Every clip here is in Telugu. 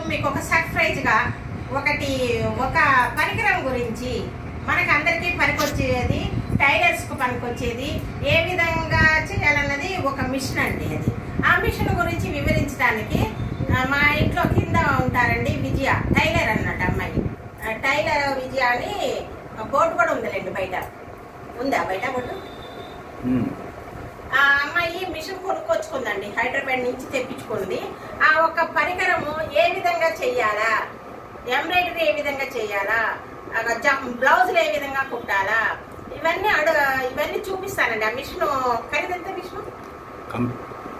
మీకు ఒక సర్ప్రైజ్ గా ఒకటి ఒక పరికరం గురించి మనకు అందరికీ పనికొచ్చేది టైలర్స్ కు పనికొచ్చేది ఏ విధంగా చేయాలన్నది ఒక మిషన్ అండి అది ఆ మిషన్ గురించి వివరించడానికి ఆ, మా ఇంట్లో కింద ఉంటారండి విజయ టైలర్ అన్నట్టు అమ్మాయి ఆ, టైలర్ విజయ అని బోర్డు కూడా ఉందిలేండి బయట ఉందా బయట బోర్డు ఉమ్. ఆ అమ్మాయి మిషన్ కొనుక్కొచ్చుకుందండి హైదరాబాద్ నుంచి తెప్పించుకుంది ఆ ఒక పరికరము ఏ విధంగా చెయ్యాలా ఎంబ్రాయిడరీ ఏ విధంగా చెయ్యాలా ఆ జం- బ్లౌజులు ఏ విధంగా కుట్టాలా ఇవన్నీ అడు ఇవన్నీ చూపిస్తానండి ఆ మిషన్ ఖరీదంత మిషన్ కం-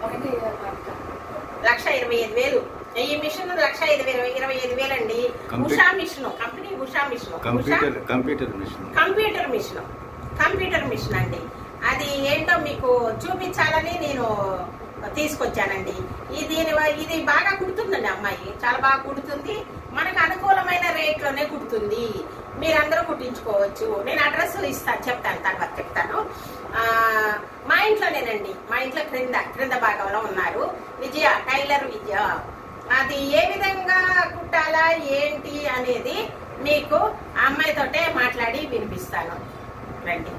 లక్ష ఇరవై ఐదు వేలు ఈ మిషన్ లక్ష ఇరవై ఇరవై ఐదు వేలు అండి కంప్యూ- Usha machine company Usha machine Usha computer computer machine computer machine computer machine అండి అది ఏంటో మీకు చూపించాలని నేను తీసుకొచ్చానండి ఇది దీని వ- ఇది బాగా కుడుతుందండి అమ్మాయి చాలా బాగా కుడుతుంది మనకు అనుకూలమైన రేట్లోనే కుడుతుంది మీరందరూ కుట్టించుకోవచ్చు నేను అడ్రస్ ఇస్తాను చెప్తాను తర్వాత చెప్తాను ఆ, మా ఇంట్లోనేనండి మా ఇంట్లో క్రింద క్రింద భాగంలో ఉన్నారు విజయ టైలర్ విజయ అది ఏ విధంగా కుట్టాలా ఏంటి అనేది మీకు ఆ అమ్మాయితోటే మాట్లాడి వినిపిస్తాను రండి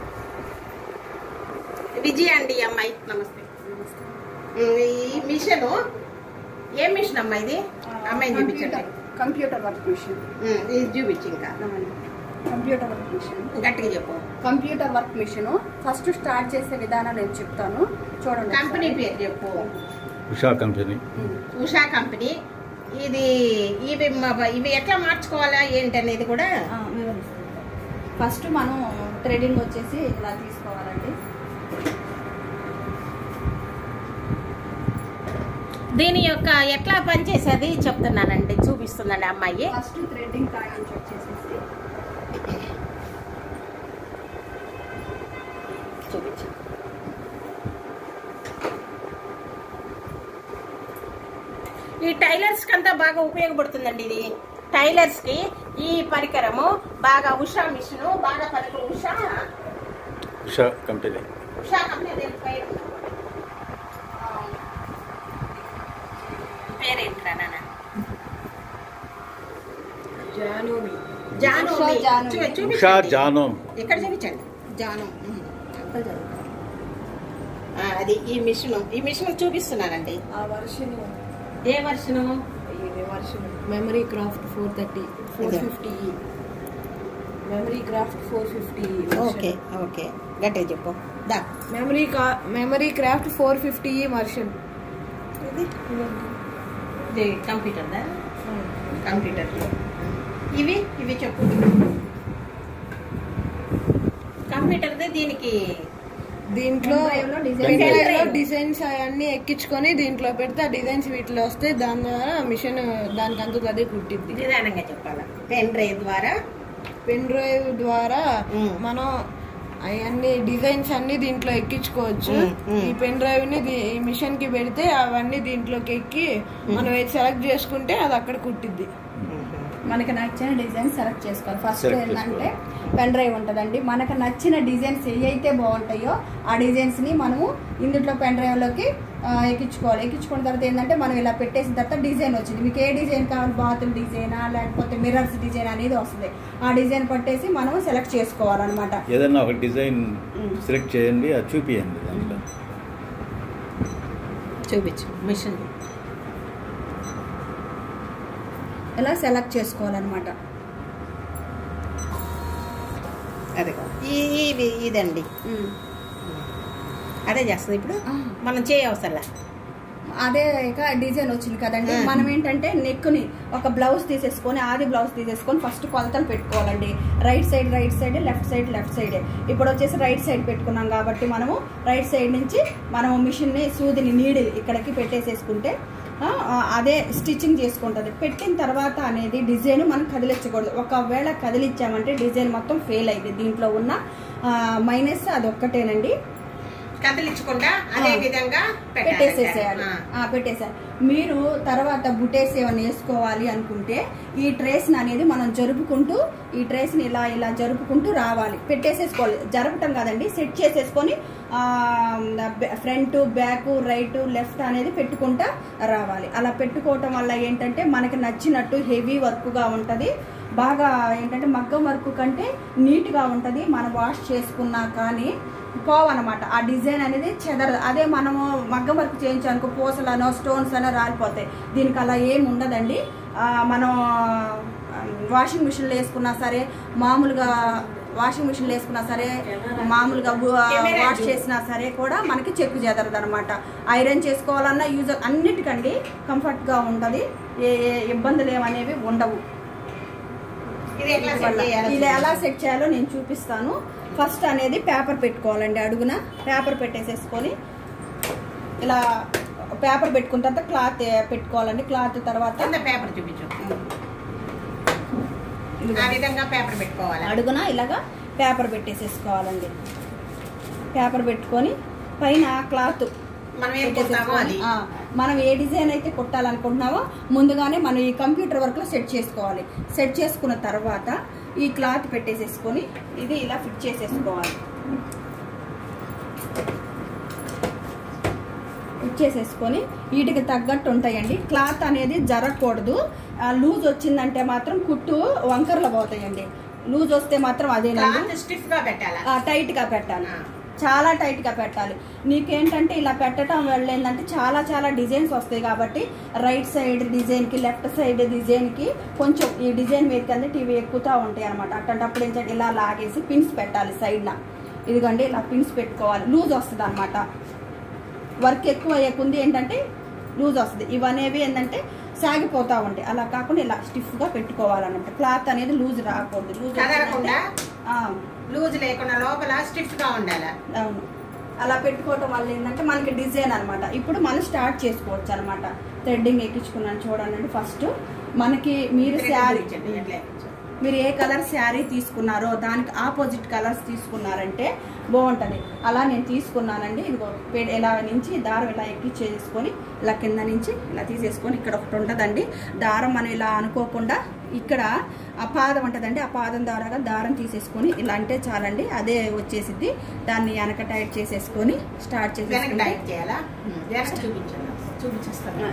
విజయ అండి ఈ అమ్మాయి నమస్తే ఉమ్, ఈ మిషన్ ఏ మిషన్ అమ్మా ఇది అమ్మాయిని చూపించండి కంప్యూటర్ వర్క్ మిషన్ ఉమ్, ఇది చూపించి ఇంకా కంప్యూటర్ వర్క్ మిషన్ గట్టిగా చెప్పు computer work machine first start చేసే విధానం నేను చెప్తాను చూడండి కంపెనీ ఒకసారి. పేరు చెప్పు ఉషా కంపెనీ ఉమ్. ఉషా కంపెనీ ఇది ఇవి మ- ఇవి ఎట్లా మార్చుకోవాలా ఏంటి అనేది కూడా ఆ, వివరిస్తాను ఫస్ట్ మనం థ్రెడింగ్ వచ్చేసి ఇలా తీసుకోవాలండి దీని యొక్క ఎట్లా పనిచేసేది చెప్తున్నానండి చూపిస్తుందండి అమ్మాయి ఫస్ట్ థ్రెడింగ్ కాయించి వచ్చేసేసి చూపించు ఈ టైలర్స్ కంతా బాగా ఉపయోగపడుతుందండి ఇది టైలర్స్ కి ఈ పరికరము బాగా ఉషా మిషన్ బాగా పనికి ఉషా ఉషా కంపెనీ ఉషా కంపెనీ అదే పేరు పేరేంట్రా నాన్న జానోమి జాను ఉషా జాను. చూ- చూపించండి. ఉషా జానోం ఇక్కడ చూపించండి జానం ఆ, అది ఈ మిషన్ ఈ మిషన్ చూపిస్తున్నానండి ఆ వర్షన్ ఏ వర్షను ఇది version memory craft four thirty four ఇదే. Fifty memory craft four fifty okay okay గట్టిగా చెప్పు దా memory memory craft four fifty version ఇది ఇది కంప్యూటర్ దా కంప్యూటర్ ఇవి ఇవి చెప్పు కంప్యూటర్దే దీనికి దీంట్లో Pendrive లో design. Pendrive లో డిజైన్స్ అవన్నీ ఎక్కించుకొని దీంట్లో పెడితే ఆ డిజైన్స్ వీటిలో వస్తే దాని ద్వారా మిషన్ దానికి అంతకు అదే కుట్టిద్ది నిదానంగా చెప్పాలా పెన్ డ్రైవ్ ద్వారా పెన్ డ్రైవ్ ద్వారా మ్మ్. మనం అవన్నీ డిజైన్స్ అన్ని దీంట్లో ఎక్కించుకోవచ్చు మ్మ్, మ్మ్. ఈ పెన్ డ్రైవ్ ని దీ- ఈ మిషన్ కి పెడితే అవన్నీ దీంట్లోకి ఎక్కి మనం ఏది సెలెక్ట్ చేసుకుంటే అది అక్కడ కుట్టిద్ది మనకి నచ్చిన డిజైన్ సెలెక్ట్ చేసుకోవాలి ఫస్ట్ Select ఏంటంటే పెన్ డ్రైవ్ ఉంటుందండి మనకు నచ్చిన డిజైన్స్ ఏ అయితే బాగుంటాయో ఆ డిజైన్స్ ని మనము ఇందులో పెన్ డ్రైవ్ లోకి ఆ, ఎక్కించుకోవాలి ఎక్కించుకున్న తర్వాత ఏంటంటే మనం ఇలా పెట్టేసిన తర్వాత డిజైన్ వచ్చింది మీకు ఏ డిజైన్ కావాలి బాతుల డిజైనా లేకపోతే మిర్రర్స్ డిజైన్ అనేది వస్తుంది ఆ డిజైన్ పట్టేసి మనం సెలెక్ట్ చేసుకోవాలన్నమాట ఏదైనా ఒక డిజైన్ సెలెక్ట్ చేయండి అది చూపియండి దాంట్లో చూపించు మిషన్ ఇలా సెలెక్ట్ చేసుకోవాలన్నమాట అదే ఈ- ఇది ఇదండి ఉమ్. అదే చేస్తుంది ఇప్పుడు ఆ. మనం చేయవసరలా అదే ఇక డిజైన్ వచ్చింది కదండి ఆ. మనం ఏంటంటే నెక్ ని ఒక బ్లౌజ్ తీసేసుకొని ఆది బ్లౌజ్ తీసేసుకొని ఫస్ట్ కొలతలు పెట్టుకోవాలండి right side right side left side left side ఇప్పుడు వచ్చేసి రైట్ సైడ్ పెట్టుకున్నాం కాబట్టి మనము రైట్ సైడ్ నుంచి మనము మిషన్ ని సూదిని నీడిల్ ఇక్కడికి పెట్టేసేసుకుంటే ఆ, ఆ, అదే స్టిచ్చింగ్ చేసుకుంటుంది పెట్టిన తర్వాత అనేది డిజైన్ మనం కదిలించకూడదు ఒకవేళ కదిలించామంటే డిజైన్ మొత్తం ఫెయిల్ అయింది దీంట్లో ఉన్న మైనస్ అది ఒక్కటేనండి కదిలించకుండా అదే ఆ. విధంగా పెట్టేసేసేయాలి పెట్టేసేయాలి ఆ, పెట్టేసేయాలి మీరు తర్వాత బుటేస్ ఏమైనా వేసుకోవాలి అనుకుంటే ఈ ట్రేస్ అనేది మనం జరుపుకుంటూ ఈ ట్రేస్ని ఇలా ఇలా జరుపుకుంటూ రావాలి పెట్టేసేసుకోవాలి జరపటం కాదండి సెట్ చేసేసుకొని ఫ్రంట్ బ్యాక్ రైట్ లెఫ్ట్ అనేది పెట్టుకుంటా రావాలి అలా పెట్టుకోవటం వల్ల ఏంటంటే మనకి నచ్చినట్టు హెవీ వర్క్గా ఉంటుంది బాగా ఏంటంటే మగ్గం వర్క్ కంటే నీట్గా ఉంటుంది మనం వాష్ చేసుకున్నా కానీ పోవన్నమాట ఆ డిజైన్ అనేది చెదరదు అదే మనము మగ్గం వర్క్ చేయించానుకో పూసలనో స్టోన్స్ అనో రాలిపోతాయి దీనికి అలా ఏం ఉండదండి ఆ, మనం వాషింగ్ మిషన్లో వేసుకున్నా సరే మామూలుగా వాషింగ్ మిషన్లో వేసుకున్నా సరే మామూలుగా వ- వాష్ చేసినా సరే కూడా మనకి చెక్కు చెదరదు అనమాట ఐరన్ చేసుకోవాలన్నా యూజ్ అన్నిటికండి కంఫర్ట్గా ఉంటుంది ఏ ఏ ఇబ్బందులు ఏమనేవి ఉండవు ఇది ఎట్లా సెట్ వల్ల చేయాలో ఇది ఎలా సెట్ చేయాలో నేను చూపిస్తాను ఫస్ట్ అనేది పేపర్ పెట్టుకోవాలండి అడుగున పేపర్ పెట్టేసేసుకొని ఇలా పేపర్ పెట్టుకున్న తర్వాత క్లాత్ పెట్టుకోవాలండి క్లాత్ తర్వాత కింద పేపర్ చూపించు ఇదిగో ఆ విధంగా పేపర్ పెట్టుకోవాలి అడుగున ఇలాగా పేపర్ పెట్టేసేసుకోవాలండి పేపర్ పెట్టుకొని పైన క్లాత్ మనం ఏం కుడతామో అది ఆ, మనం ఏ డిజైన్ అయితే కుట్టాలనుకుంటున్నామో ముందుగానే మనం ఈ కంప్యూటర్ వర్క్ లో సెట్ చేసుకోవాలి సెట్ చేసుకున్న తర్వాత ఈ క్లాత్ పెట్టేసేసుకొని ఇది ఇలా ఫిట్ చేసేసుకోవాలి ఫిట్ చేసేసుకొని వీటికి తగ్గట్టు ఉంటాయండి క్లాత్ అనేది జరగకూడదు లూజ్ వచ్చిందంటే మాత్రం కుట్టు వంకరలు పోతాయండి లూజ్ వస్తే మాత్రం అదేనండి క్లాత్ స్టిఫ్ గా పెట్టాలా ఆ, టైట్ గా పెట్టాలి ఆ. చాలా టైట్ గా పెట్టాలి నీకేంటంటే ఇలా పెట్టడం వల్ల ఏంటంటే చాలా చాలా డిజైన్స్ వస్తాయి కాబట్టి రైట్ సైడ్ డిజైన్ కి లెఫ్ట్ సైడ్ డిజైన్ కి కొంచెం ఈ డిజైన్ మీదకి అంటే ఇవి ఎక్కుతూ ఉంటాయి అనమాట అట్లాంటప్పుడు ఏంటంటే ఇలా లాగేసి పిన్స్ పెట్టాలి సైడ్ న ఇదిగోండి ఇలా పిన్స్ పెట్టుకోవాలి లూజ్ వస్తుంది అనమాట వర్క్ ఎక్కువ అయ్యకుంది ఏంటంటే లూజ్ వస్తుంది ఇవనేవి ఏంటంటే సాగిపోతా ఉంటాయి అలా కాకుండా ఇలా స్టిఫ్ గా పెట్టుకోవాలన్నమాట క్లాత్ అనేది లూజ్ రాకూడదు లూజ్ కదలకుండా ఆ, లూజ్ లేకుండా లోపల స్టిఫ్ గా ఉండాలి అవును అలా పెట్టుకోవటం వల్ల ఏంటంటే మనకి డిజైన్ అన్నమాట ఇప్పుడు మనం స్టార్ట్ చేసుకోవచ్చు అనమాట థ్రెడ్డింగ్ ఎక్కించుకున్నాను చూడండి ఫస్ట్ మనకి మీరు శారీ చూపించండి, ఎట్లా ఎక్కించాలి. మీరు ఏ కలర్ శారీ తీసుకున్నారో దానికి ఆపోజిట్ కలర్స్ తీసుకున్నారంటే బాగుంటుంది అలా నేను తీసుకున్నానండి ఇదిగో పే- ఇలా నుంచి దారం ఇలా ఎక్కిచ్చేసుకొని ఇలా కింద నుంచి ఇలా తీసేసుకొని ఇక్కడ ఒకటి ఉంటుందండి దారం మనం ఇలా అనుకోకుండా ఇక్కడ ఆ పాదం ఉంటుందండి ఆ పాదం ద్వారాగా దారం తీసేసుకొని ఇలా అంటే చాలండి అదే వచ్చేసిద్ది దాన్ని వెనక టైట్ చేసేసుకొని స్టార్ట్ వెనక చేసేసుకుంటే టైట్ చేయాలా వెనక చూపించండి చూపించేస్తాను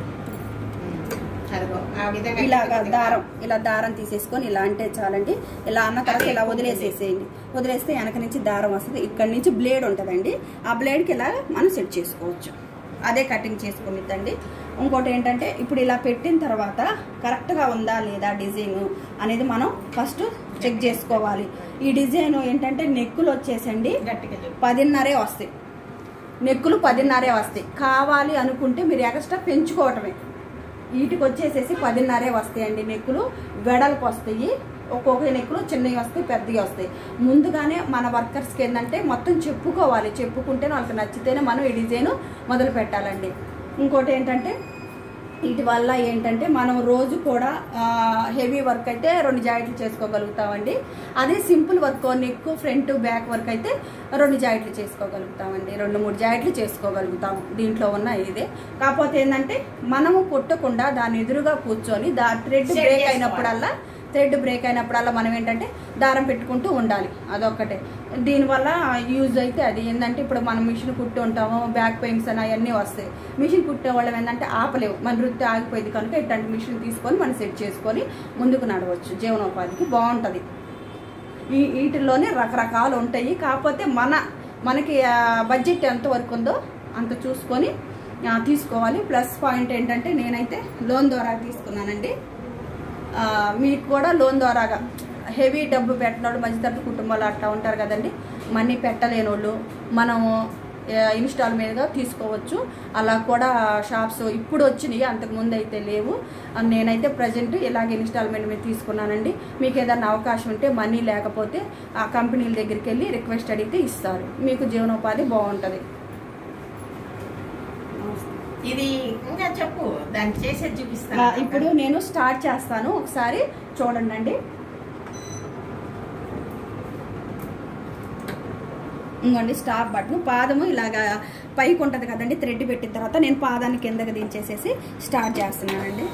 అదిగో ఆ విధంగా ఇలాగా దారం ఇలా దారం తీసేసుకొని ఇలా అంటే చాలండి ఇలా అన్న తర్వాత ఇలా వదిలేసేసేయండి వదిలేస్తే వెనక నుంచి దారం వస్తుంది ఇక్కడ నుంచి బ్లేడ్ ఉంటుందండి ఆ బ్లేడ్కి ఇలా మనం సెట్ చేసుకోవచ్చు అదే కటింగ్ చేసుకునిద్దండి ఇంకోటి ఏంటంటే ఇప్పుడు ఇలా పెట్టిన తర్వాత కరెక్ట్గా ఉందా లేదా డిజైన్ అనేది మనం ఫస్ట్ చెక్ చేసుకోవాలి ఈ డిజైన్ ఏంటంటే నెక్కులు వచ్చేసండి గట్టిగా చెప్పు. పదిన్నరే వస్తాయి నెక్కులు పదిన్నరే వస్తాయి కావాలి అనుకుంటే మీరు ఎక్స్ట్రా పెంచుకోవటమే వీటికి వచ్చేసేసి పదిన్నరే వస్తాయండి నెక్కులు వెడల్పు వస్తాయి ఒక్కొక్క నెక్కులు చిన్నవి వస్తాయి పెద్దవి వస్తాయి ముందుగానే మన వర్కర్స్కి ఏంటంటే మొత్తం చెప్పుకోవాలి చెప్పుకుంటే వాళ్ళకి నచ్చితేనే మనం ఈ డిజైన్ మొదలు పెట్టాలండి ఇంకోటి ఏంటంటే వీటి వల్ల ఏంటంటే మనం రోజు కూడా హెవీ వర్క్ అయితే రెండు జాయింట్లు చేసుకోగలుగుతామండి అదే simple work neck front back work అయితే రెండు జాయింట్లు చేసుకోగలుగుతామండి రెండు మూడు జాయింట్లు చేసుకోగలుగుతాం దీంట్లో ఉన్న ఇదే కాకపోతే ఏంటంటే మనము కుట్టకుండా దాని ఎదురుగా కూర్చొని దా థ్రెడ్ Set బ్రేక్ చేసుకోవాలి. అయినప్పుడల్లా థ్రెడ్ బ్రేక్ అయినప్పుడల్లా మనం ఏంటంటే దారం పెట్టుకుంటూ ఉండాలి అదొక్కటే దీనివల్ల యూజ్ అయితే అది ఏంటంటే ఇప్పుడు మనం మిషన్ కుట్టి ఉంటాము బ్యాక్ పెయిన్స్ అని అవన్నీ వస్తాయి మిషన్ కుట్టే వాళ్ళం ఏంటంటే ఆపలేవు మన వృత్తి ఆగిపోయింది కనుక ఇట్లాంటి మిషన్ తీసుకొని మనం సెట్ చేసుకొని ముందుకు నడవచ్చు జీవనోపాధికి బాగుంటుంది ఈ వీటిల్లోనే రకరకాలు ఉంటాయి కాకపోతే మన మనకి ఆ, బడ్జెట్ ఎంత వరకు ఉందో అంత చూసుకొని ఆ, తీసుకోవాలి ప్లస్ పాయింట్ ఏంటంటే నేనైతే లోన్ ద్వారా తీసుకున్నానండి ఆ, మీకు కూడా లోన్ ద్వారాగా హెవీ డబ్బు పెట్టినోడు మధ్యతరగతి కుటుంబాలు అట్లా ఉంటారు కదండి మనీ పెట్టలేని వాళ్ళు మనము ఇన్స్టాల్ మీదుగా తీసుకోవచ్చు అలా కూడా షాప్స్ ఇప్పుడు వచ్చినాయి అంతకు ముందు అయితే లేవు ఆ, నేనైతే ప్రజెంట్ ఇలాగ ఇన్స్టాల్మెంట్ మీద తీసుకున్నానండి మీకు ఏదైనా అవకాశం ఉంటే మనీ లేకపోతే ఆ కంపెనీల దగ్గరికి వెళ్ళి రిక్వెస్ట్ అడిగితే ఇస్తారు మీకు జీవనోపాధి బాగుంటుంది ఇది ఇంకా చెప్పు దాన్ని చేసేది ఆ, చూపిస్తాను ఇప్పుడు నేను స్టార్ట్ చేస్తాను ఒకసారి చూడండి ఇంకోండి స్టాప్ బటన్ పాదము ఇలాగా పైకి ఉంటుంది కదండి థ్రెడ్ పెట్టిన తర్వాత నేను పాదాన్ని కిందకి దించేసేసి స్టార్ట్ చేస్తున్నానండి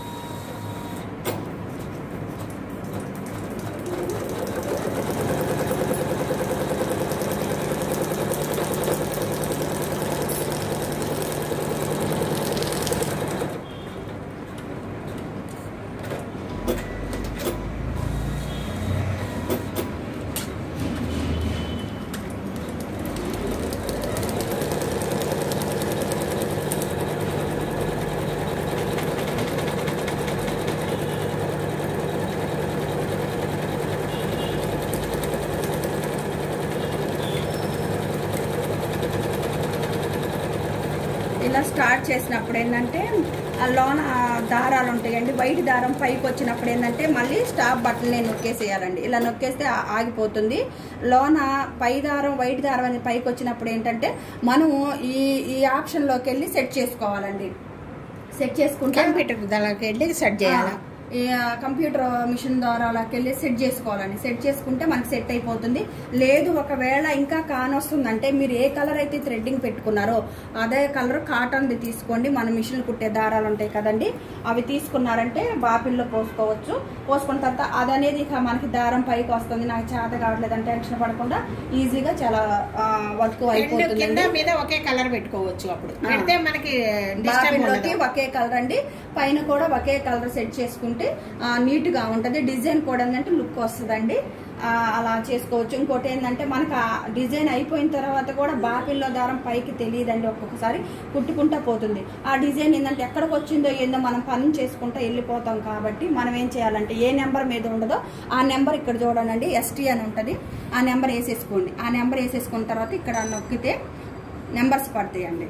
ఇలా స్టార్ట్ చేసినప్పుడు ఏంటంటే ఆ లోన దారాలు ఉంటాయండి వైట్ దారం పైకి వచ్చినప్పుడు ఏంటంటే మళ్ళీ స్టాప్ బటన్ నేను నొక్కేసేయాలండి ఇలా నొక్కేస్తే ఆ- ఆగిపోతుంది లోన పై దారం వైట్ దారం అనేది పైకి వచ్చినప్పుడు ఏంటంటే మనము ఈ ఈ ఆప్షన్లోకి వెళ్ళి సెట్ చేసుకోవాలండి సెట్ చేసుకుంటే కంప్యూటర్ దానికి వెళ్ళి సెట్ చేయాలి ఆ, ఈ ఆ, కంప్యూటర్ మిషన్ ద్వారా అలాకి వెళ్ళి సెట్ చేసుకోవాలండి సెట్ చేసుకుంటే మనకి సెట్ అయిపోతుంది లేదు ఒకవేళ ఇంకా కానొస్తుందంటే మీరు ఏ కలర్ అయితే థ్రెడ్డింగ్ పెట్టుకున్నారో అదే కలర్ కాటన్ది తీసుకోండి మన మిషన్ కుట్టే దారాలు ఉంటాయి కదండి అవి తీసుకున్నారంటే బాపిల్లో పోసుకోవచ్చు పోసుకున్న తర్వాత అది అనేది ఇక మనకి దారం పైకి వస్తుంది నాకు చేత కావట్లేదని టెన్షన్ పడకుండా ఈజీగా చాలా వర్క్ రెండు అయిపోతుంది కింద మీద ఒకే కలర్ పెట్టుకోవచ్చు అప్పుడు ఆ. పెడితే మనకి డిస్టర్బ్ బాపిల్లోకి ఒకే కలర్ అండి పైన కూడా ఒకే కలర్ సెట్ చేసుకుంటే ఆ, నీట్ గా ఉంటది డిజైన్ కూడా ఏంటంటే లుక్ వస్తుందండి ఆ, అలా చేసుకోవచ్చు ఇంకోటి ఏంటంటే మనకు ఆ డిజైన్ అయిపోయిన తర్వాత కూడా బాపిల్లో దారం పైకి తెలియదండి ఒక్కొక్కసారి కుట్టుకుంటా పోతుంది ఆ డిజైన్ ఏంటంటే ఎక్కడికి వచ్చిందో ఏందో మనం పని చేసుకుంటా వెళ్ళిపోతాం కాబట్టి మనం ఏం చేయాలంటే ఏ నెంబర్ మీద ఉండదో ఆ నెంబర్ ఇక్కడ చూడండి ఎస్టీ అని ఉంటుంది ఆ నెంబర్ వేసేసుకోండి ఆ నెంబర్ వేసేసుకున్న తర్వాత ఇక్కడ నొక్కితే నెంబర్స్ పడతాయండి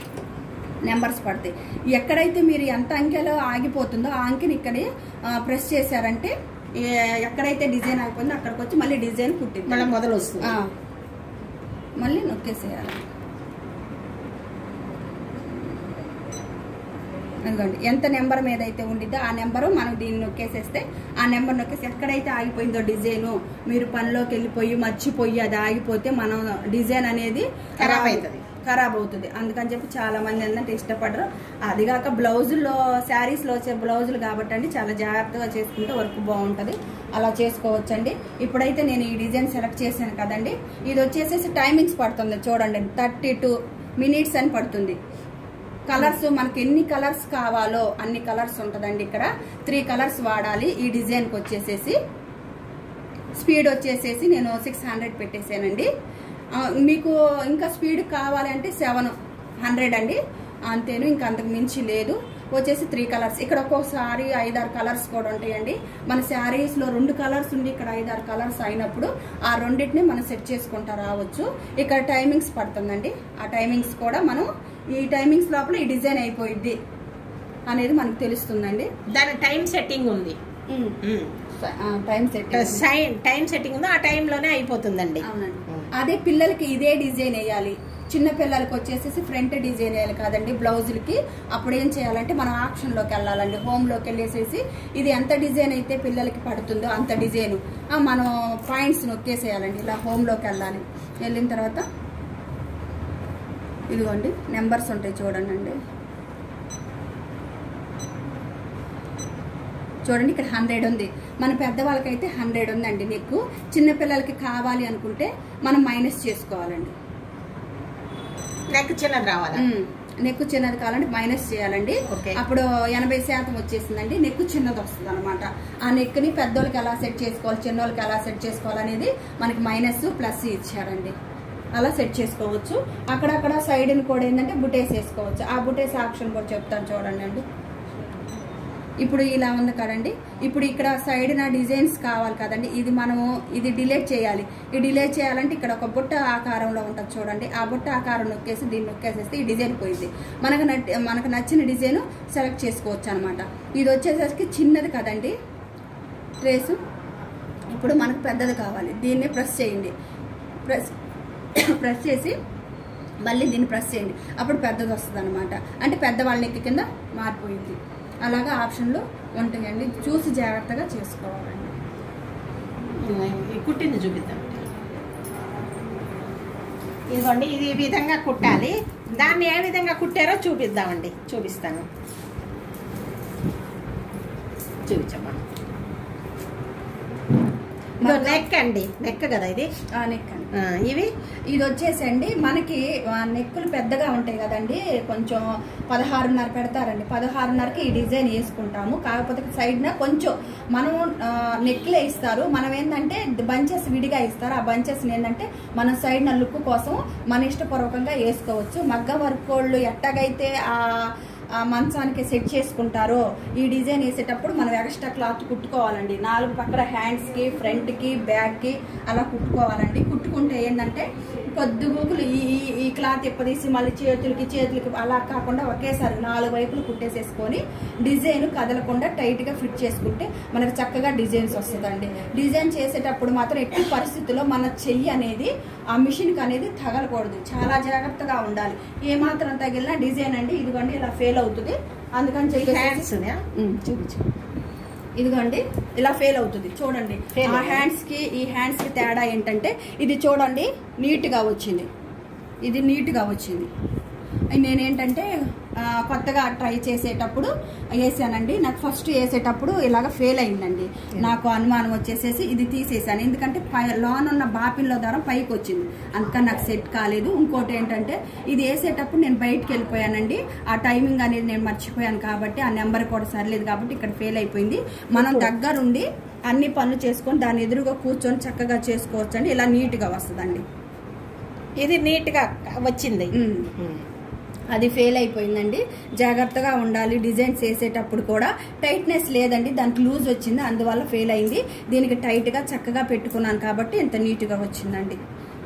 నెంబర్స్ పడతాయి ఎక్కడైతే మీరు ఎంత అంకెలో ఆగిపోతుందో ఆ అంకెని ఇక్కడ ప్రెస్ చేశారంటే ఏ- ఎక్కడైతే డిజైన్ అయిపోయిందో అక్కడికి వచ్చి మళ్ళీ డిజైన్ కుట్టింది మళ్ళీ మొదలు వస్తుంది ఆ. మళ్ళీ నొక్కేసేయాలి అదిగోండి ఎంత నెంబర్ మీద అయితే ఉండిద్దో ఆ నెంబరు మనం దీన్ని నొక్కేసేస్తే ఆ నెంబర్ నొక్కేసి ఎక్కడైతే ఆగిపోయిందో డిజైన్ మీరు పనిలోకి వెళ్ళిపోయి మర్చిపోయి అది ఆగిపోతే మనం డిజైన్ అనేది ఖరాబ్ అవుతుంది. ఖరాబ్ అవుతుంది అందుకని చెప్పి చాలా మంది ఏంటంటే ఇష్టపడరు అది కాక బ్లౌజుల్లో శారీస్లో వచ్చే బ్లౌజులు కాబట్టి అండి చాలా జాగ్రత్తగా చేసుకుంటే వర్క్ బాగుంటుంది అలా చేసుకోవచ్చండి ఇప్పుడైతే నేను ఈ డిజైన్ సెలెక్ట్ చేశాను కదండి ఇది వచ్చేసేసి టైమింగ్స్ పడుతుంది చూడండి థర్టీ టూ మినిట్స్ అని పడుతుంది కలర్స్ మనకి ఎన్ని కలర్స్ కావాలో అన్ని కలర్స్ ఉంటుందండి ఇక్కడ త్రీ కలర్స్ వాడాలి ఈ డిజైన్కి వచ్చేసేసి స్పీడ్ వచ్చేసేసి నేను సిక్స్ హండ్రెడ్ పెట్టేశానండి ఆ, మీకు ఇంకా స్పీడ్ కావాలంటే సెవెన్ హండ్రెడ్ అండి అంతేను ఇంకా అంతకు మించి లేదు వచ్చేసి త్రీ కలర్స్ ఇక్కడ ఒక్కొక్కసారి ఐదారు కలర్స్ కూడా ఉంటాయండి మన శారీస్లో రెండు కలర్స్ ఉండి ఇక్కడ ఐదారు కలర్స్ అయినప్పుడు ఆ రెండింటిని మనం సెట్ చేసుకుంటా రావచ్చు ఇక్కడ టైమింగ్స్ పడుతుందండి ఆ టైమింగ్స్ కూడా మనం ఈ టైమింగ్స్ లోపల ఈ డిజైన్ అయిపోయిద్ది అనేది మనకు తెలుస్తుందండి దాని టైం సెట్టింగ్ ఉంది time set sign time setting ఉంది ఆ టైంలోనే అయిపోతుందండి అవునండి అదే పిల్లలకి ఇదే డిజైన్ వేయాలి చిన్న పిల్లలకి వచ్చేసేసి ఫ్రంట్ డిజైన్ వేయాలి కాదండి బ్లౌజులకి అప్పుడు ఏం చేయాలంటే మనం ఆప్షన్లోకి వెళ్ళాలండి హోమ్లోకి వెళ్ళేసేసి ఇది ఎంత డిజైన్ అయితే పిల్లలకి పడుతుందో అంత డిజైన్ మనం పాయింట్స్ నొక్కేసేయాలండి ఇలా హోమ్లోకి వెళ్ళాలి వెళ్ళిన తర్వాత ఇదిగోండి నెంబర్స్ ఉంటాయి చూడండి అండి చూడండి ఇక్కడ హండ్రెడ్ ఉంది మన పెద్దవాళ్ళకైతే హండ్రెడ్ ఉందండి నీకు చిన్నపిల్లలకి కావాలి అనుకుంటే మనం మైనస్ చేసుకోవాలండి నెక్ చిన్నది రావాలా ఉమ్, నెక్కు చిన్నది కావాలంటే మైనస్ చేయాలండి ఓకే. అప్పుడు ఎనభై శాతం వచ్చేసిందండి నెక్కు చిన్నది వస్తుంది అనమాట ఆ నెక్ని పెద్దోళ్ళకి ఎలా సెట్ చేసుకోవాలి చిన్నోళ్ళకి ఎలా సెట్ చేసుకోవాలి అనేది మనకి మైనస్ ప్లస్ ఇచ్చారండి అలా సెట్ చేసుకోవచ్చు అక్కడక్కడ సైడ్ని కూడా ఏంటంటే బుటేస్ వేసుకోవచ్చు ఆ బుటేస్ ఆప్షన్ కూడా చెప్తాను చూడండి అండి ఇప్పుడు ఇలా ఉంది కదండి ఇప్పుడు ఇక్కడ సైడ్ నా డిజైన్స్ కావాలి కదండి ఇది మనము ఇది డిలేట్ చేయాలి ఈ డిలేట్ చేయాలంటే ఇక్కడ ఒక బుట్ట ఆకారంలో ఉంటుంది చూడండి ఆ బుట్ట ఆకారం నొక్కేసి దీన్ని నొక్కేసేస్తే ఈ డిజైన్ పోయింది మనకు నట్- మనకు నచ్చిన డిజైన్ సెలెక్ట్ చేసుకోవచ్చు అనమాట ఇది వచ్చేసరికి చిన్నది కదండి ట్రేసు ఇప్పుడు మనకు పెద్దది కావాలి దీన్ని ప్రెస్ చేయండి ప్రెస్ ప్రెస్ చేసి మళ్ళీ దీన్ని ప్రెస్ చేయండి అప్పుడు పెద్దది వస్తుంది అనమాట అంటే పెద్దవాళ్ళ నెక్కి కింద మారిపోయింది అలాగా ఆప్షన్లు ఉంటాయండి చూసి జాగ్రత్తగా చేసుకోవాలండి ఈ కుట్టింది చూపిద్దాం ఇదిగోండి ఇది ఈ విధంగా కుట్టాలి దాన్ని ఏ విధంగా కుట్టారో చూపిద్దామండి చూపిస్తాను చూపించమ్మా ఇదిగో నెక్ అండి నెక్ కదా ఇది ఆ, నెక్ అండి ఆ, ఇవి ఇది వచ్చేసండి మనకి ఆ, నెక్కులు పెద్దగా ఉంటాయి కదండి కొంచెం పదహారున్నర పెడతారండి పదహారున్నరకి ఈ డిజైన్ వేసుకుంటాము కాకపోతే సైడ్న కొంచెం మనం ఆ, నెక్లే ఇస్తారు మనం ఏంటంటే బంచెస్ విడిగా ఇస్తారు ఆ బంచెస్ ఏంటంటే మన సైడ్న లుక్ కోసం మన ఇష్టపూర్వకంగా వేసుకోవచ్చు మగ్గ వర్క్ వాళ్ళు ఎట్టగైతే ఆ ఆ మంచానికి సెట్ చేసుకుంటారో ఈ డిజైన్ వేసేటప్పుడు మనం ఎక్స్ట్రా క్లాత్ కుట్టుకోవాలండి నాలుగు పక్కల హ్యాండ్స్కి ఫ్రంట్కి బ్యాక్కి అలా కుట్టుకోవాలండి కుట్టుకుంటే ఏంటంటే పొద్దుగూకులు ఈ ఈ- ఈ క్లాత్ ఎప్పదీసి మళ్ళీ చేతులకి చేతులకి అలా కాకుండా ఒకేసారి నాలుగు వైపులు కుట్టేసేసుకొని డిజైన్ కదలకుండా టైట్గా ఫిట్ చేసుకుంటే మనకు చక్కగా డిజైన్స్ వస్తుందండి డిజైన్ చేసేటప్పుడు మాత్రం ఎట్టి పరిస్థితుల్లో మన చెయ్యి అనేది ఆ మిషన్కి అనేది తగలకూడదు చాలా జాగ్రత్తగా ఉండాలి ఏ మాత్రం తగిలినా డిజైన్ అండి ఇదిగోండి ఇలా ఫెయిల్ అవుతుంది అందుకని చెప్పి హ్యాండ్స్ చూపించు ఇదిగోండి ఇలా ఫెయిల్ అవుతుంది చూడండి Fail ఆ అవుతుంది. హ్యాండ్స్ కి ఈ హ్యాండ్స్ కి తేడా ఏంటంటే ఇది చూడండి నీట్ గా వచ్చింది ఇది నీట్ గా వచ్చింది అయి నేనేంటంటే ఆ, కొత్తగా ట్రై చేసేటప్పుడు వేసానండి నాకు ఫస్ట్ వేసేటప్పుడు ఇలాగ ఫెయిల్ అయిందండి నాకు అనుమానం వచ్చేసేసి ఇది తీసేసాను ఎందుకంటే పై లోన్ ఉన్న బాపిల్లో దారం పైకి వచ్చింది అందుకని నాకు సెట్ కాలేదు ఇంకోటి ఏంటంటే ఇది వేసేటప్పుడు నేను బయటికి వెళ్ళిపోయానండి ఆ టైమింగ్ అనేది నేను మర్చిపోయాను కాబట్టి ఆ నెంబర్ కూడా సరిలేదు కాబట్టి ఇక్కడ ఫెయిల్ అయిపోయింది మనం దగ్గరుండి అన్ని పనులు చేసుకొని దాని ఎదురుగా కూర్చొని చక్కగా చేసుకోవచ్చు అండి ఇలా నీట్గా వస్తుందండి ఇది నీట్ గా వచ్చింది ఉమ్. అది ఫెయిల్ అయిపోయిందండి జాగ్రత్తగా ఉండాలి డిజైన్స్ వేసేటప్పుడు కూడా టైట్నెస్ లేదండి దానికి లూజ్ వచ్చింది అందువల్ల ఫెయిల్ అయింది దీనికి టైట్గా చక్కగా పెట్టుకున్నాను కాబట్టి ఇంత నీట్గా వచ్చిందండి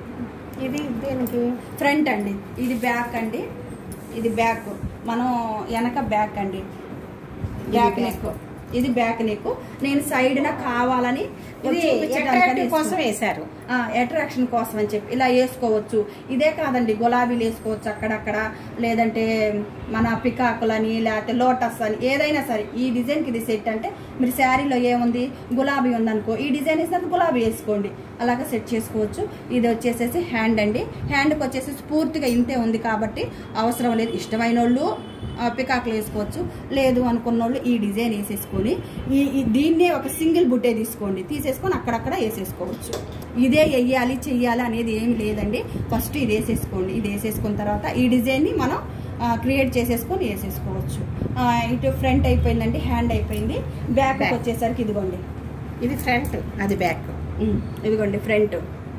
ఇది దేనికి ఫ్రంట్ అండి ఇది బ్యాక్ అండి ఇది బ్యాక్ మనం వెనక బ్యాక్ అండి బ్యాక్ నెక్ ఇది బ్యాక్ నెక్ నేను సైడ్ నా కావాలని ఇది చూపించడానికని attractive కోసం వేసుకున్నాను. వేశారు అట్రాక్షన్ కోసం అని చెప్పి ఇలా వేసుకోవచ్చు ఇదే కాదండి గులాబీలు వేసుకోవచ్చు అక్కడక్కడ లేదంటే మన పికాకులని లేకపోతే లోటస్ అని ఏదైనా సరే ఈ డిజైన్కి ఇది సెట్ అంటే మీరు శారీలో ఏముంది గులాబీ ఉందనుకో ఈ డిజైన్ వేసినప్పుడు గులాబీ వేసుకోండి అలాగా సెట్ చేసుకోవచ్చు ఇది వచ్చేసేసి హ్యాండ్ అండి హ్యాండ్కి వచ్చేసి పూర్తిగా ఇంతే ఉంది కాబట్టి అవసరం లేదు ఇష్టమైన వాళ్ళు ఆ, పికాకులు వేసుకోవచ్చు లేదు అనుకున్న వాళ్ళు ఈ డిజైన్ వేసేసుకొని ఈ ఈ- దీన్నే ఒక సింగిల్ బుట్టే తీసుకోండి తీసేసుకొని అక్కడక్కడ వేసేసుకోవచ్చు ఇదే వెయ్యాలి చెయ్యాలి అనేది ఏమి లేదండి ఫస్ట్ ఇది వేసేసుకోండి ఇది వేసేసుకున్న తర్వాత ఈ డిజైన్ని మనం క్రియేట్ చేసేసుకొని వేసేసుకోవచ్చు ఆ, ఇటు ఫ్రంట్ అయిపోయిందండి హ్యాండ్ అయిపోయింది బ్యాక్ Back. వచ్చేసరికి ఇదిగోండి ఇది ఫ్రంట్ అది బ్యాక్ ఉమ్, ఇదిగోండి ఫ్రంట్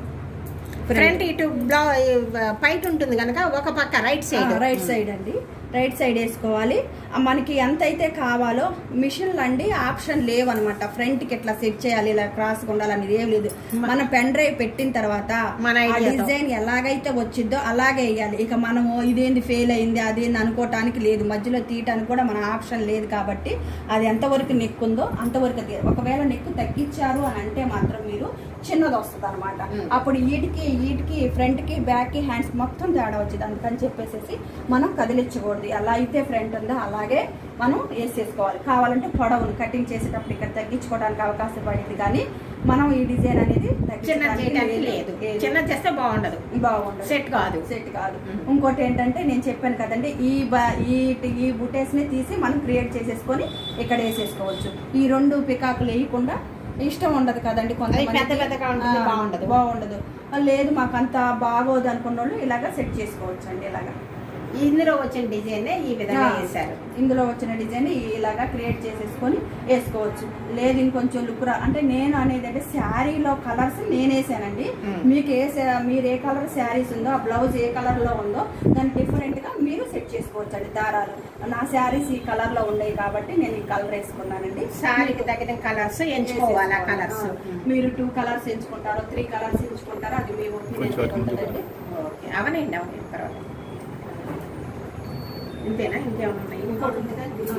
ఫ్రంట్ ఇటు బ్లౌ పైట ఉంటుంది కనుక ఒక పక్క రైట్ సైడ్ రైట్ సైడ్ అండి రైట్ సైడ్ వేసుకోవాలి ఆ, మనకి ఎంత అయితే కావాలో మిషన్లు అండి ఆప్షన్ లేవన్నమాట ఫ్రంట్ కి ఎట్లా సెట్ చేయాలి ఇలా క్రాస్ ఉండాలనేది ఏం లేదు మన పెన్ డ్రైవ్ పెట్టిన తర్వాత మన ఆ idea తో. డిజైన్ ఎలాగైతే వచ్చిందో అలాగే వేయాలి ఇక మనము ఇదేంది ఫెయిల్ అయింది అదేంది అనుకోవటానికి లేదు మధ్యలో తీయటానికి కూడా మన ఆప్షన్ లేదు కాబట్టి అది ఎంతవరకు నెక్ ఉందో అంతవరకు తీయాలి ఒకవేళ నెక్ తగ్గించారు అని అంటే మాత్రం మీరు చిన్నది వస్తుంది అనమాట Mm. అప్పుడు వీటికి వీటికి ఫ్రంట్ కి బ్యాక్ కి హ్యాండ్స్ మొత్తం తేడా వచ్చింది అందుకని చెప్పేసి మనం కదిలించకూడదు ఎలా అయితే ఫ్రంట్ ఉందో అలాగే మనం వేసేసుకోవాలి కావాలంటే పొడవును కటింగ్ చేసేటప్పుడు ఇక్కడ తగ్గించుకోవడానికి అవకాశం పడింది కానీ మనం ఈ డిజైన్ అనేది చిన్న తగ్గించడానికి చేయడానికి లేదు లేదు. చిన్న చేస్తే బాగుండదు బాగుండదు సెట్ కాదు సెట్ కాదు మ్మ్. ఇంకోటి ఏంటంటే నేను చెప్పాను కదండి ఈ బ- ఈ ఈ బుటేస్ ని తీసి మనం క్రియేట్ చేసేసుకొని ఇక్కడ వేసేసుకోవచ్చు ఈ రెండు పికాకులు వేయకుండా ఇష్టం ఉండదు కదండి కొంతమందికి. పెద్ద పెద్దగా ఉంటుంది, ఆ, బాగుండదు. బాగుండదు లేదు మాకు అంత బాగోదు అనుకున్న వాళ్ళు ఇలాగా సెట్ చేసుకోవచ్చు అండి ఇలాగా ఇందులో వచ్చిన డిజైన్ ఈ విధంగా ఆ. వేశారు ఇందులో వచ్చిన డిజైన్ ఇలాగా క్రియేట్ చేసేసుకొని వేసుకోవచ్చు లేదు ఇంకొంచెం లుక్ రా అంటే నేను అనేది అంటే శారీలో కలర్స్ నేను వేసానండి మ్మ్. మీకు ఏ శా- మీరు ఏ కలర్ శారీస్ ఉందో ఆ బ్లౌజ్ ఏ కలర్ లో ఉందో దాన్ని డిఫరెంట్ గా మీరు సెట్ చేసుకోవచ్చు అండి దారాలు నా శారీస్ ఈ కలర్ లో ఉన్నాయి కాబట్టి నేను ఈ కలర్ వేసుకున్నానండి సారీకి తగిన కలర్స్ ఎంచుకోవాలి ఆ కలర్స్ ఆ, మీరు టూ కలర్స్ ఎంచుకుంటారో త్రీ కలర్స్ ఎంచుకుంటారో అది మీ ఒపీనియన్ కొంచెం అటు ఉంటుందండి ఓకే అవనండి అవనండి పర్వాలేదు ఇంతేనా ఇంకేమైనా ఉన్నాయి ఇంకోటి ఉంది కదా ఇది.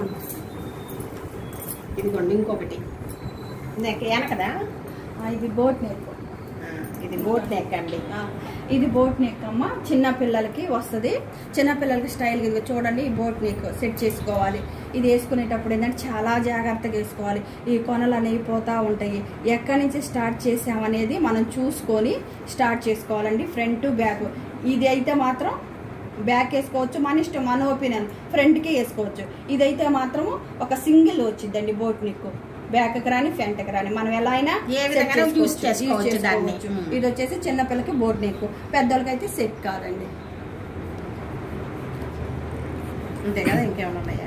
ఇదిగోండి ఇంకొకటి నెక్ వెనకదా ఆ, ఇది బోట్ నెక్ ఆ, ఇది బోట్ నెక్ అండి ఆ, ఇది బోట్ నెక్ అమ్మ చిన్న పిల్లలకి వస్తుంది చిన్న పిల్లలకి స్టైల్ ఇది చూడండి ఈ బోట్ నెక్ సెట్ చేసుకోవాలి ఇది వేసుకునేటప్పుడు ఏంటంటే చాలా జాగ్రత్తగా వేసుకోవాలి ఈ కొనలు అనేవి పోతా ఉంటాయి ఎక్కడి నుంచి స్టార్ట్ చేసామనేది మనం చూసుకొని స్టార్ట్ చేసుకోవాలండి ఫ్రంట్ బ్యాక్ ఇది అయితే మాత్రం బ్యాక్ వేసుకోవచ్చు మన ఇష్టం మన ఒపీనియన్ ఫ్రంట్కి వేసుకోవచ్చు ఇదైతే మాత్రం ఒక సింగిల్ వచ్చిందండి బోట్ నెక్ బ్యాక్కి రాని ఫ్రంట్కి రాని మనం ఎలా అయినా ఏ set విధంగానూ use చేసుకోవచ్చు, చేసుకోవచ్చు use దాన్ని. చేసుకోవచ్చు. ఇది వచ్చేసి చిన్నపిల్లకి బోర్డు నెక్ పెద్దోళ్ళకి అయితే సెట్ కాదండి అంతే కదా ఇంకేమైనా ఉన్నాయా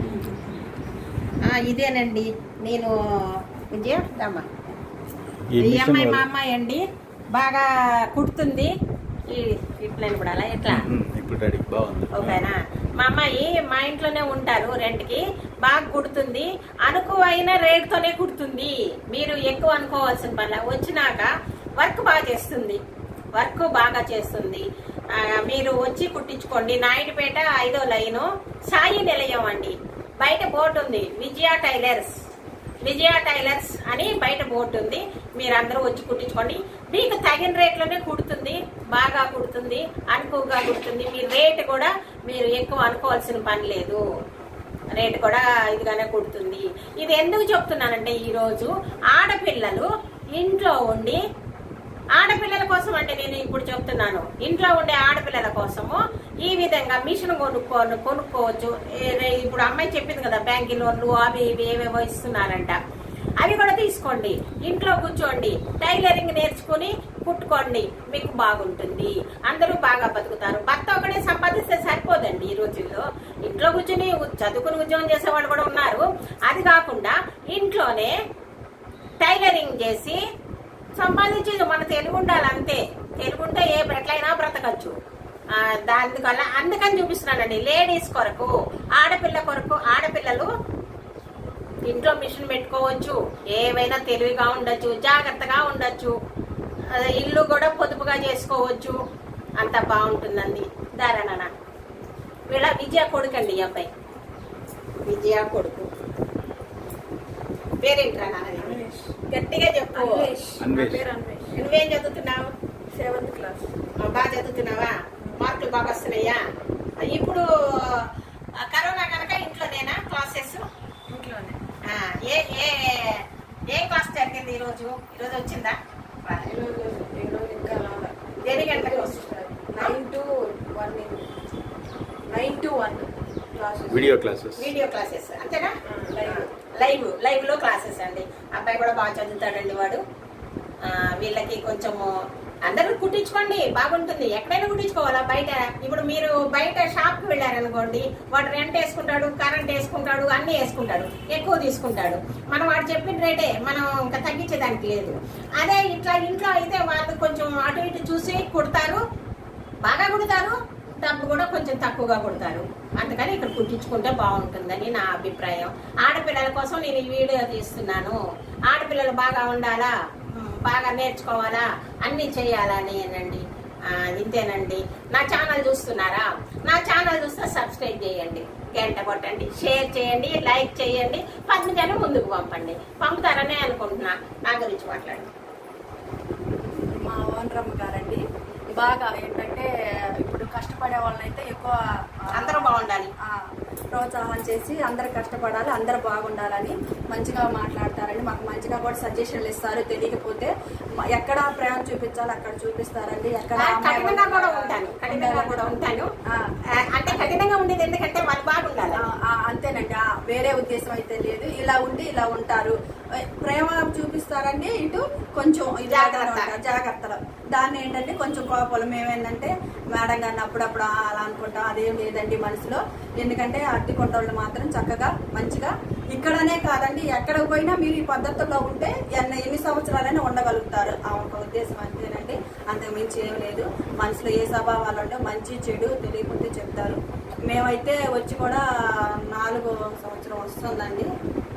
ఆ, ఇదేనండి నేను విజయ దమ్మా ఈ ఈ మిషన్ అమ్మాయి మా వల్ల- అమ్మాయి అండి బాగా కుడుతుంది ఈ ఇట్లా కూడా అలా ఎట్లా ఉమ్, ఇప్పుడు రెడీ బాగుంది ఓకేనా మా అమ్మాయి మా ఇంట్లోనే ఉంటారు రెంట్కి బాగా కుడుతుంది అనుకువైన రేట్తోనే కుడుతుంది మీరు ఎక్కువ అనుకోవాల్సిన పని వచ్చినాక వర్క్ బాగా చేస్తుంది వర్క్ బాగా చేస్తుంది ఆ, మీరు వచ్చి కుట్టించుకోండి నాయుడుపేట ఐదో లైను సాయి నిలయం అండి బయట బోర్డు ఉంది విజయ టైలర్స్ విజయ టైలర్స్ అని బయట బోర్డు ఉంది మీరందరూ వచ్చి కుట్టించుకోండి మీకు తగిన రేట్లోనే కుడుతుంది బాగా కుడుతుంది అనుకువగా కుడుతుంది మీ రేట్ కూడా మీరు ఎక్కువ అనుకోవాల్సిన పని లేదు రేట్ కూడా ఇదిగానే కుడుతుంది ఇది ఎందుకు చెప్తున్నానంటే ఈరోజు ఆడపిల్లలు ఇంట్లో ఉండి ఆడపిల్లల కోసం అంటే నేను ఇప్పుడు చెప్తున్నాను ఇంట్లో ఉండే ఆడపిల్లల కోసము ఈ విధంగా మిషన్ కొనుక్కో కొనుక్కోవచ్చు ఏ- ఇప్పుడు అమ్మాయి చెప్పింది కదా బ్యాంక్ లోన్లు అవి ఇవి ఏవేవో ఇస్తున్నారంట అవి కూడా తీసుకోండి ఇంట్లో కూర్చోండి టైలరింగ్ నేర్చుకుని కుట్టుకోండి మీకు బాగుంటుంది అందరూ బాగా బతుకుతారు భర్త ఒకడే సంపాదిస్తే సరిపోదండి ఈ రోజుల్లో ఇంట్లో కూర్చుని ఉ- చదువుకుని ఉద్యోగం చేసే వాళ్ళు కూడా ఉన్నారు అది కాకుండా ఇంట్లోనే టైలరింగ్ చేసి సంపాదించేది మన తెలుగు ఉండాలి అంతే తెలుగు ఉంటే ఏ ఎట్లయినా బ్రతకచ్చు ఆ, దానివల్ల అందుకని చూపిస్తున్నానండి లేడీస్ కొరకు ఆడపిల్ల కొరకు ఆడపిల్లలు ఇంట్లో మిషన్ పెట్టుకోవచ్చు ఏవైనా తెలివిగా ఉండొచ్చు జాగ్రత్తగా ఉండొచ్చు అదే ఇల్లు కూడా పొదుపుగా చేసుకోవచ్చు అంత బాగుంటుందండి ధారణన వీళ్ళ విజయ కొడుకండి ఈ అబ్బాయి విజయ కొడుకు పేరేంట్రా నాన్నది? గట్టిగా చెప్పు అన్వేష్ నువ్వేం చదువుతున్నావు సెవెంత్ క్లాస్ ఆ, బాగా చదువుతున్నావా మార్కులు బాగా వస్తున్నాయా ఆ, ఇప్పుడు ఆ, కరోనా కనుక ఇంట్లోనేనా క్లాసెస్ ఇంట్లోనే ఆ, ఏ ఏ ఏ క్లాస్ జరిగింది ఈరోజు ఈరోజు వచ్చిందా ఈరోజు ఈరోజు ఇంకా రాలే. ఎన్ని గంటలకు వస్తుంది nine to one nine to one classes video classes video classes అంతేనా లైవ్ లైవ్ లైవ్ లో క్లాసెస్ అండి అబ్బాయి కూడా బాగా చదువుతాడండి వాడు ఆ, వీళ్ళకి కొంచెము అందరూ కుట్టించుకోండి బాగుంటుంది ఎక్కడైనా కుట్టించుకోవాలా బయట ఇప్పుడు మీరు బయట షాప్ కి వెళ్ళారనుకోండి వాడు రెంట్ వేసుకుంటాడు కరెంట్ వేసుకుంటాడు అన్ని వేసుకుంటాడు ఎక్కువ తీసుకుంటాడు మనం వాడు చెప్పిన రేటే మనం ఇంకా తగ్గించేదానికి లేదు అదే ఇట్లా ఇంట్లో అయితే వాళ్ళు కొంచెం అటు ఇటు చూసి కుడతారు బాగా కుడతారు డబ్బు కూడా కొంచెం తక్కువగా కుడతారు అందుకని ఇక్కడ కుట్టించుకుంటే బాగుంటుందని నా అభిప్రాయం ఆడపిల్లల కోసం నేను ఈ వీడియో తీస్తున్నాను ఆడపిల్లలు బాగా ఉండాలా ఉమ్, బాగా నేర్చుకోవాలా అన్ని చేయాలని అనండి ఆ, ఇంతేనండి నా ఛానల్ చూస్తున్నారా నా ఛానల్ చూస్తే సబ్స్క్రైబ్ చేయండి గంట కొట్టండి షేర్ చేయండి లైక్ చేయండి పది జనం ముందుకు పంపండి పంపుతారనే అనుకుంటున్నా నా గురించి మాట్లాడండి మా ఓనరమ్మ గారండి బాగా ఏంటంటే ఇప్పుడు కష్టపడే వాళ్ళనైతే ఎక్కువ ఆ, అందరూ బాగుండాలి ఆ, ప్రోత్సాహం చేసి అందరు కష్టపడాలి అందరు బాగుండాలని మంచిగా మాట్లాడతారండి మాకు మంచిగా కూడా సజెషన్లు ఇస్తారు తెలియకపోతే మ- ఎక్కడ ప్రేమ చూపించాలి అక్కడ చూపిస్తారండి ఎక్కడ ఆ, అమ్మాయి కఠినంగా కూడా వాళ్ళ- ఉంటాను కఠినంగా కూడా ఉంటాను ఆ. ఆ, అంటే కఠినంగా ఉండేది ఎందుకంటే వాళ్ళు బాగుండాలి ఆ, ఆ, అంతేనండి ఆ, వేరే ఉద్దేశం అయితే లేదు ఇలా ఉండి ఇలా ఉంటారు ఏ, ప్రేమ చూపిస్తారండి ఇటు కొంచెం ఇది జాగ్రత్త. ఉంటారు, జాగ్రత్తలు దాన్ని ఏంటంటే కొంచెం కోపాలు మేమేంటంటే మేడం గారిని అప్పుడప్పుడు ఆ, అలా అనుకుంటాం అదేం లేదండి మనసులో ఎందుకంటే అట్టి కొండలు మాత్రం చక్కగా మంచిగా ఇక్కడనే కాదండి ఎక్కడికి పోయినా మీరు ఈ పద్ధతుల్లో ఉంటే ఎన్ని ఎన్ని సంవత్సరాలైనా ఉండగలుగుతారు ఆ ఒక ఉద్దేశం అంతేనండి అంతకు మించి ఏం లేదు మనసులో ఏ స్వభావాలు ఉంటే మంచి చెడు తెలియకపోతే చెప్తారు మేమైతే వచ్చి కూడా నాలుగు సంవత్సరం వస్తుందండి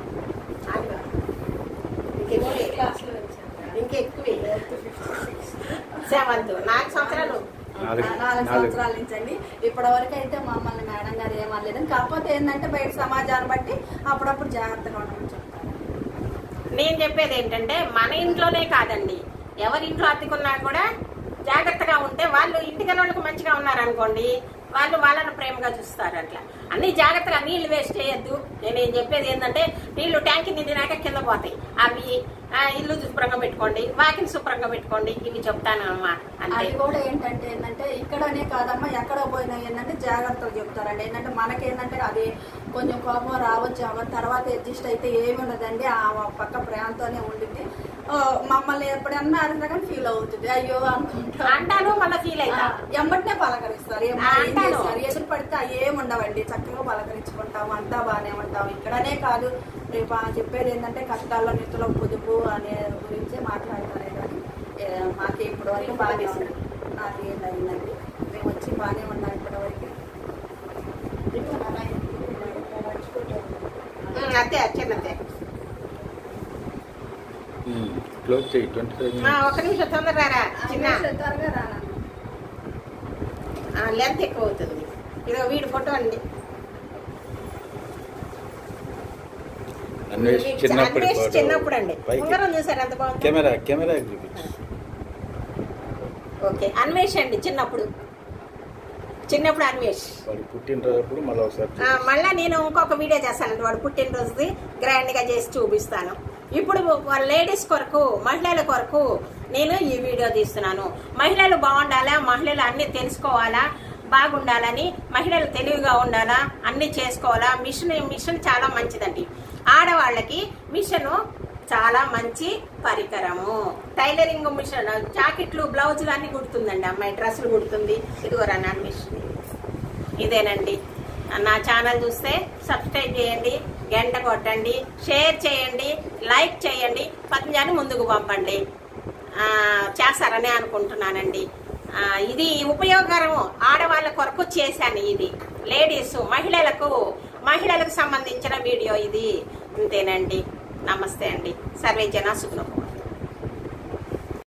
ఇంకెక్కువే. ఇంకెక్కువే సెవెంత్ నాలుగు సంవత్సరాలు నాలుగు నాలుగు నాలుగు సంవత్సరాల నుంచి అండి ఇప్పటి వరకు అయితే మమ్మల్ని మేడం గారు ఏమనలేదు కాకపోతే ఏంటంటే బయట సమాజాన్ని బట్టి అప్పుడప్పుడు జాగ్రత్తగా ఉండమని చెప్తారు నేను చెప్పేది ఏంటంటే మన ఇంట్లోనే కాదండి ఎవరి ఇంట్లో అద్దెకున్నా కూడా జాగ్రత్తగా ఉంటే వాళ్ళు ఇంటికి వాళ్ళకి మంచిగా ఉన్నారనుకోండి వాళ్ళు వాళ్ళని ప్రేమగా చూస్తారు అట్లా అన్ని జాగ్రత్తగా నీళ్లు వేస్ట్ చేయొద్దు నేను ఏం చెప్పేది ఏంటంటే నీళ్లు ట్యాంక్ నిండినాక కింద పోతాయి అవి ఆ, ఇల్లు శుభ్రంగా పెట్టుకోండి వాకిలి శుభ్రంగా పెట్టుకోండి ఇవి చెప్తాను అమ్మా అంతే అది కూడా ఏంటంటే ఏంటంటే ఇక్కడనే కాదమ్మా ఎక్కడ పోయినా ఏంటంటే జాగ్రత్తలు చెప్తారండి ఏంటంటే మనకేంటంటే అది కొంచెం కోపం రావచ్చు అవ్వ తర్వాత అడ్జస్ట్ అయితే ఏమి ఉండదండి ఆ పక్క ప్రేమతోనే ఉండింది ఆ, మమ్మల్ని ఎప్పుడన్నా అడిగినా కానీ ఫీల్ అవుతుంది అయ్యో అనుకుంటా అంటాను మళ్ళీ ఫీల్ అవుతా ఎమ్మటనే పలకరిస్తారు ఏమ్మా, ఆ, ఏం అంటాను. చేస్తారు ఎదురు పడితే అవి ఏమి ఉండవండి చక్కగా పలకరించుకుంటాం అంతా బాగానే ఉంటాం ఇక్కడనే కాదు రేపు ఆ చెప్పేది ఏంటంటే కష్టాల్లో నిత్తులో పొదుపు అనే గురించే మాట్లాడతారే కానీ ఏ, మాకు ఇప్పటి వరకు బాగానే ఉంది నాకు ఏం అయిందండి మేము వచ్చి బాగానే ఉన్నాం ఇప్పటి వరకు ఉమ్, అంతే చిన్నదే క్లోజ్ చేయి ట్వంటీ ఫైవ్ ఆ, ఒక నిమిషం తొందరగా చిన్న త్వరగా రానా లెంత్ ఎక్కువ అవుతుంది ఇదో వీడి ఫోటో అండి అన్వేష్ చిన్నప్పుడు అన్వేష్ photo. చిన్నప్పుడు అండి పైకి. ఉంగరం చూసారు ఎంత బాగుంది కెమెరా కెమెరా చూపించు ఓకే అన్వేష్ అండి చిన్నప్పుడు చిన్నప్పుడు అన్వేష్ వాడు పుట్టినరోజప్పుడు మళ్ళీ ఒకసారి ఆ, మళ్ళా నేను ఇంకొక వీడియో చేస్తానండి వాడు పుట్టినరోజుది గ్రాండ్ గా చేసి చూపిస్తాను ఇప్పుడు వాళ్ళ లేడీస్ కొరకు మహిళల కొరకు నేను ఈ వీడియో తీస్తున్నాను మహిళలు బాగుండాలా మహిళలు అన్ని తెలుసుకోవాలా బాగుండాలని మహిళలు తెలివిగా ఉండాలా అన్ని చేసుకోవాలా మిషన్ మిషన్ చాలా మంచిదండి ఆడవాళ్ళకి మిషన్ చాలా మంచి పరికరము టైలరింగ్ మిషన్ జాకెట్లు బ్లౌజులు అన్ని కుడుతుందండి అమ్మాయి డ్రెస్సులు కుడుతుంది ఇదిగో రన్నా మిషన్ ఇదేనండి నా ఛానల్ చూస్తే సబ్స్క్రైబ్ చేయండి గంట కొట్టండి షేర్ చేయండి లైక్ చేయండి పద్మజాని ముందుకు పంపండి ఆ, చేస్తారని అనుకుంటున్నానండి ఆ, ఇది ఉపయోగకరం ఆడవాళ్ళ కొరకు చేశాను ఇది లేడీస్ మహిళలకు మహిళలకు సంబంధించిన వీడియో ఇది అంతేనండి నమస్తే అండి సర్వే జన సుఖం